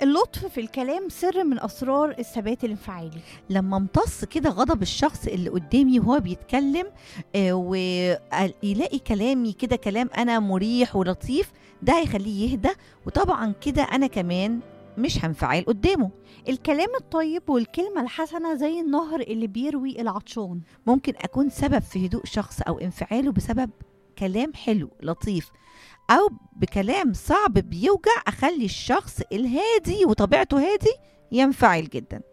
اللطف في الكلام سر من أسرار الثبات الانفعالي لما امتص كده غضب الشخص اللي قدامي وهو بيتكلم آه، ويلاقي كلامي كده كلام انا مريح ولطيف ده هيخليه يهدى وطبعا كده انا كمان مش هنفعل قدامه الكلام الطيب والكلمة الحسنة زي النهر اللي بيروي العطشان ممكن اكون سبب في هدوء شخص او انفعاله بسبب كلام حلو لطيف او بكلام صعب بيوجع اخلي الشخص الهادي وطبيعته هادي ينفعل جدا